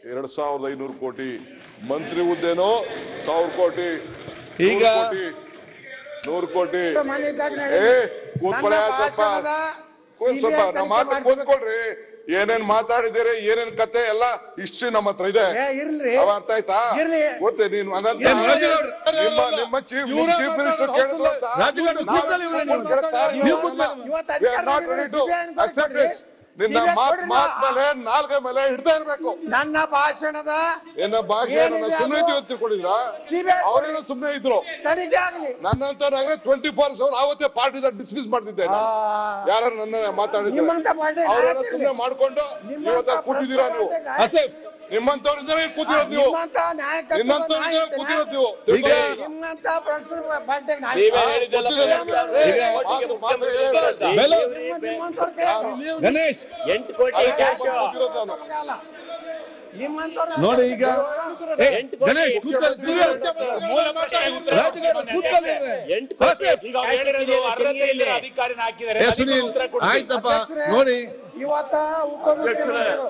ಎರಡ್ ಸಾವಿರದ ಐನೂರು ಕೋಟಿ ಮಂತ್ರಿ ಹುದ್ದೆನೋ ಸಾವಿರ ಕೋಟಿ ನೂರು ಈಗ- ಕೋಟಿ ನೂರು ಕೋಟಿ ಮನೆ ಇದ್ದಾಗ ಏ ಕೂತ್ಕೊಳ್ಳಿ ನನ್ನ ಸ್ವಲ್ಪ ಭಾಷಣದ ಕೂತ್ ಸ್ವಲ್ಪ CBI ನಮ್ಮ ಮಾತು ತನಿಖೆ ಕೂತ್ಕೊಳ್ರಿ ಏನೇನ್ ಮಾತಾಡಿದ್ದೀರಿ ಏನೇನ್ ಕತೆ ಎಲ್ಲ ಹಿಸ್ಟ್ರಿ ನಮ್ಮ ಹತ್ರ ಇದೆ ಏ, ಇರ್ಲಿ ಅವ ಅರ್ಥ ಆಯ್ತಾ ಇರ್ಲಿ. ಗೊತ್ತೇ ನೀನು ಹಂಗಂತ ಏ, ರಾಜುಗೌಡ್ರು, ನಿಮ್ಮ ನಿಮ್ಮ ಚೀಫ್ ಇವ್ರೇ ಚೀಫ್ ಮಿನಿಸ್ಟರ್ ಮಾತಾಡೋದು ಕೇಳಿದ್ರು ಅಂತ ರಾಜುಗೌಡ್ರು, ನಾವು ಕೂತ್ಕೊಳ್ಳಿ ಇವ್ರೇ ಕೂತ್ಕೊಂಡು ನೀವು. ಕೇಳ್ತಾ ಇದ್ದೀವಿ. ನೀವು ಕೂತ್ಕೊಳ್ಳಿ. ಇವತ್ತು We are not ಅಧಿಕಾರ ready to CBI ಅನ್ಕೊಂಡು accept ಕೊಡ್ರಿ. this. ನಿನ್ನ CBI ಮಾತ್ ಕೊಡ್ರಿ ಮಾತ್ ನಾ- ಮೇಲೆ ನಾಲ್ಗೆ ಮೇಲೆ ಹಿಡ್ತಾ ಇರ್ಬೇಕು ನನ್ನ ಭಾಷಣದ ಏನ ಭಾಷೆ ಏನಿದೆ ಸುಮ್ಮನೆ ಅದು? ಇದ್ದೀವಿ ತಿಳ್ಕೊಂಡಿದ್ರ CBI ಅವರೇನೋ ಸುಮ್ಮನೆ ಇದ್ರು ತನಿಖೆ ಆಗ್ಲಿ ನನ್ನಂತವ್ರಾಗ್ರೆ ಟ್ವೆಂಟಿ ಫೋರ್ ಅವರ್ ಅವತ್ತೇ ಪಾರ್ಟಿದ ಡಿಸ್ಮಿಸ್ ಮಾಡ್ತಿದ್ದೆ ಆ, ಯಾರು ನನ್ನ ಮಾತಾಡಿದ್ರೆ ನಿಮ್ಮಂತ ಪಾರ್ಟಿ ಅವರೇನೋ ನಾಯಕರು. ಸುಮ್ಮನೆ ಮಾಡ್ಕೊಂಡು ನಿಮ್ಮಂತ ಇವತ್ತ ಕೂತಿದ್ದೀರಾ ನೀವು ಪಾರ್ಟಿ ನಾಯಕರು. ಆಸೀಫ್ ನಿಮ್ಮಂತವ್ರಿಂದಲೇ ಕೂತಿರೋದು ನೀವು ನಿಮ್ಮಂತ ನಾಯಕತ್ವ ನಿನ್ನಂತವ್ರಿಂದ ನಾಯಕತ್ವ ಕೂತಿರೋದು ನೀವು ಈಗ ನಿಮ್ಮಂತ ಪ್ರಶ್ನೆ ಪಾರ್ಟಿ ನೀವೇ ನಾಯಕ ಹೇಳಿದ್ದೆಲ್ಲ ಗೊತ್ತಿದೆ ಗೊತ್ತಿದೆ. ಈಗ ಒಟ್ಟಿಗೆ ಮಾತು- ಮುಖ್ಯಮಂತ್ರಿ ಮಾತು ಇದ್ದಾರಂತ. ಬೆಲೆ ನಿಮ್ಮಂತವ್ರ ಯಾರು? ಗಣೇಶ್ ಎಂಟು ಕೋಟಿ ಅದಕ್ಕೆ ಕ್ಯಾಶ್ ಕೂತಿರೋದು ನಾನು ನಿಮ್ಮಂತವ್ರ ನೋಡಿ ಈಗ ಏ, ಎಂಟು ಕೋಟಿ ಗಣೇಶ್ ಕೂತ್ಕೊಳ್ಳಿ ಮೂಲ ಪ್ರಶ್ನೆ ಉತ್ತರ ರಾಜುಗೌಡ್ರು, ಕೂತ್ಕೊಳ್ಳಿ ಇವ್ರೆ. ಎಂಟು ಕೋಟಿ ಆಸೀಫ್, ಈಗ ಅವ್ರು ಹೇಳಿರೋದು ಅರ್ಹತೆ ಇಲ್ಲದೆ ಅಧಿಕಾರಿನ ಹಾಕಿದ್ದಾರೆ ಏ, ಅದಕ್ಕೆ ಸುನೀಲ್ ಉತ್ತರ ಕೊಡ್ಬೇಕು. ಆಯ್ತಪ್ಪ ನೋಡಿ ಇವತ್ತ ಉಪಮುಖ್ಯಮಂತ್ರಿಗಳು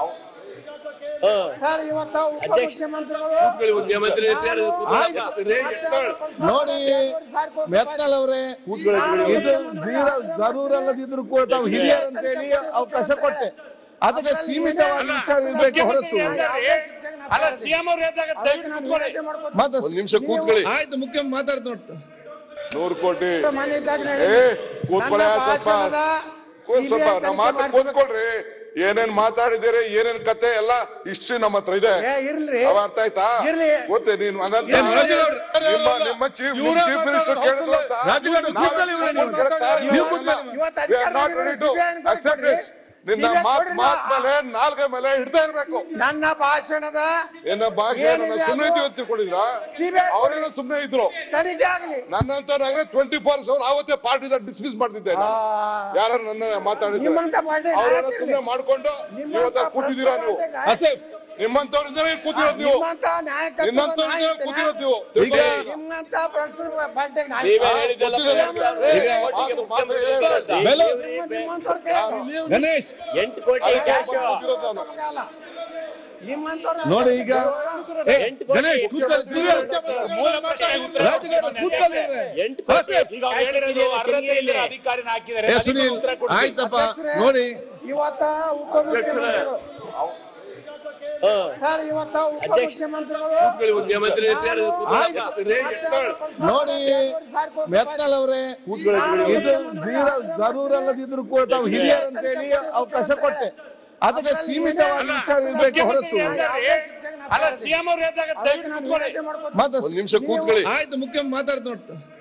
ಹಾ. ಸರ್ ಇವತ್ತ ಅಧ್ಯಕ್ಷ. ಉಪಮುಖ್ಯಮಂತ್ರಿಗಳು ಮುಖ್ಯಮಂತ್ರಿ ಇರ್ತಾರೆ, ಆಯ್ತು ರೇ, ನೋಡಿ ಮೆತ್ತಲ್ ಅವರೇ ಇದು ಜೀರ ಜರೂರ್ ಅಲ್ಲದಿದ್ರು ಕೂಡ ತಾವು ಹಿರಿಯರು ಅಂತ ಹೇಳಿ ಅವಕಾಶ ಕೊಟ್ಟೆ ಅದಕ್ಕೆ ಸೀಮಿತವಾಗಿ ವಿಚಾರ ಇರಬೇಕು ಹೊರತು ಅಲ್ಲ ಸಿಎಂ ಅವ್ರು ಹೇಳಿದಾಗ ದಯವಿಟ್ಟು ಕೂತ್ಕೊಳ್ಳಿ. ಮತ್ತೆ ಒಂದ್ ನಿಮಿಷ ಕೂತ್ಕೊಳ್ಳಿ ಆಯ್ತು ಮುಖ್ಯ ಮಾತಾಡ್ತಾ ನೋಡ್ತಾ ನೂರು ಕೋಟಿ ಮನೆ ಇದ್ದಾಗ ಏ ಕೂತ್ಕೊಳ್ಳಿ ನನ್ನ ಸ್ವಲ್ಪ ಭಾಷಣದ ಕೂತ್ ಸ್ವಲ್ಪ CBI ನಮ್ಮ ಮಾತು ತನಿಖೆ ಕೂತ್ಕೊಳ್ರಿ ಏನೇನ್ ಮಾತಾಡಿದ್ದೀರಿ ಏನೇನ್ ಕತೆ ಎಲ್ಲ ಹಿಸ್ಟ್ರಿ ನಮ್ಮ ಹತ್ರ ಇದೆ ಏ, ಇರ್ಲಿ ಅವ ಅರ್ಥ ಆಯ್ತಾ ಇರ್ಲಿ. ಗೊತ್ತೇ ನೀನು ಹಂಗಂತ ಏ, ರಾಜುಗೌಡ್ರು, ನಿಮ್ಮ ನಿಮ್ಮ ಚೀಫ್ ಇವ್ರೇ ಚೀಫ್ ಮಿನಿಸ್ಟರ್ ಮಾತಾಡೋದು ಕೇಳಿದ್ರು ಅಂತ ರಾಜುಗೌಡ್ರು, ನಾವು ಕೂತ್ಕೊಳ್ಳಿ ಇವ್ರೇ ನೀವು. ಕೇಳ್ತಾ ಇದ್ದೀವಿ. ನೀವು ಕೂತ್ಕೊಳ್ಳಿ. ಇವತ್ತು We are not ಅಧಿಕಾರ ready to CBI ಅನ್ಕೊಂಡು accept ಕೊಡ್ರಿ. this. ನಿನ್ನ CBI ಮಾತ್ ಕೊಡ್ರಿ ಮಾತ್ ನಾ- ಮೇಲೆ ನಾಲ್ಗೆ ಮೇಲೆ ಹಿಡ್ತಾ ಇರ್ಬೇಕು ನನ್ನ ಭಾಷಣದ ಏನ ಭಾಷೆ ಏನಿದೆ ಅದು? ಸುಮ್ಮನೆ ಇದ್ದೀವಿ ತಿಳ್ಕೊಂಡಿದ್ರ CBI ಅವರೇನೋ ಸುಮ್ಮನೆ ಇದ್ರು ತನಿಖೆ ಆಗ್ಲಿ ನನ್ನಂತವ್ರಾಗ್ರೆ ಟ್ವೆಂಟಿ ಫೋರ್ ಅವರ್ ಅವತ್ತೇ ಪಾರ್ಟಿದ ಡಿಸ್ಮಿಸ್ ಮಾಡ್ತಿದ್ದೆ ಆ, ಯಾರು ನನ್ನ ಮಾತಾಡಿದ್ರೆ ನಿಮ್ಮಂತ ಪಾರ್ಟಿ ಅವರೇನೋ ನಾಯಕರು. ಸುಮ್ಮನೆ ಮಾಡ್ಕೊಂಡು ನಿಮ್ಮಂತ ಇವತ್ತ ಕೂತಿದ್ದೀರಾ ನೀವು ಪಾರ್ಟಿ ನಾಯಕರು. ಆಸೀಫ್ ನಿಮ್ಮಂತವ್ರಿಂದಲೇ ಕೂತಿರೋದು ನೀವು ನಿಮ್ಮಂತ ನಾಯಕತ್ವ ನಿನ್ನಂತವ್ರಿಂದ ನಾಯಕತ್ವ. ಕೂತಿರೋದು ನೀವು ಈಗ ನಿಮ್ಮಂತ ಪ್ರಶ್ನೆ ಪಾರ್ಟಿ ನಾಯಕ. ನೀವೇ ಹೇಳಿದ್ದೆಲ್ಲ ಗೊತ್ತಿದೆ ಗೊತ್ತಿದೆ. ಈಗ ಒಟ್ಟಿಗೆ ಮಾತು- ಮುಖ್ಯಮಂತ್ರಿ ಮಾತು ಇದ್ದಾರಂತ. ಬೆಲೆ ನಿಮ್ಮಂತವ್ರ ಯಾರು? ಗಣೇಶ್ ಎಂಟು ಕೋಟಿ ಅದಕ್ಕೆ ಕ್ಯಾಶ್ ಕೂತಿರೋದು ನಾನು ಅಲ್ಲ. ನಿಮ್ಮಂತವ್ರ ನೋಡಿ ಈಗ ಏ, ಎಂಟು ಕೋಟಿ ಗಣೇಶ್ ಕೂತ್ಕೊಳ್ಳಿ ಇವ್ರೆ. ಮೂಲ ಪ್ರಶ್ನೆ ಉತ್ತರ ರಾಜುಗೌಡ್ರು, ಕೂತ್ಕೊಳ್ಳಿ ಇವ್ರೆ. ಎಂಟು ಕೋಟಿ ಆಸೀಫ್, ಈಗ ಅವ್ರು ಹೇಳಿರೋದು ಅರ್ಹತೆ ಇಲ್ಲದೆ ಅಧಿಕಾರಿನ ಹಾಕಿದ್ದಾರೆ ಏ, ಅದಕ್ಕೆ ಸುನೀಲ್ ಉತ್ತರ ಕೊಡ್ಬೇಕು. ಆಯ್ತಪ್ಪ ನೋಡಿ ಇವತ್ತ ಉಪಮುಖ್ಯಮಂತ್ರಿಗಳು ಹಾ. ಸರ್ ಇವತ್ತ ಉಪಮುಖ್ಯಮಂತ್ರಿಗಳು ಮುಖ್ಯಮಂತ್ರಿ ಇರ್ತಾರೆ, ಆಯ್ತು ರೇ, ನೋಡಿ ಮೆತ್ತಲ್ ಅವರೇ ಇದು ಜೀರ ಜರೂರ್ ಅಲ್ಲದಿದ್ರು ಕೂಡ ತಾವು ಹಿರಿಯರು ಅಂತ ಹೇಳಿ ಅವಕಾಶ ಕೊಟ್ಟೆ ಅದಕ್ಕೆ ಸೀಮಿತವಾಗಿ ವಿಚಾರ ಇರಬೇಕು ಹೊರತು ಅಲ್ಲ ಸಿಎಂ ಅವ್ರು ಹೇಳಿದಾಗ ದಯವಿಟ್ಟು ಕೂತ್ಕೊಳ್ಳಿ. ಮತ್ತೆ ಒಂದ್ ನಿಮಿಷ ಕೂತ್ಕೊಳ್ಳಿ ಆಯ್ತು ಮುಖ್ಯ ಮಾತಾಡ್ತಾ ನೋಡ್ತಾ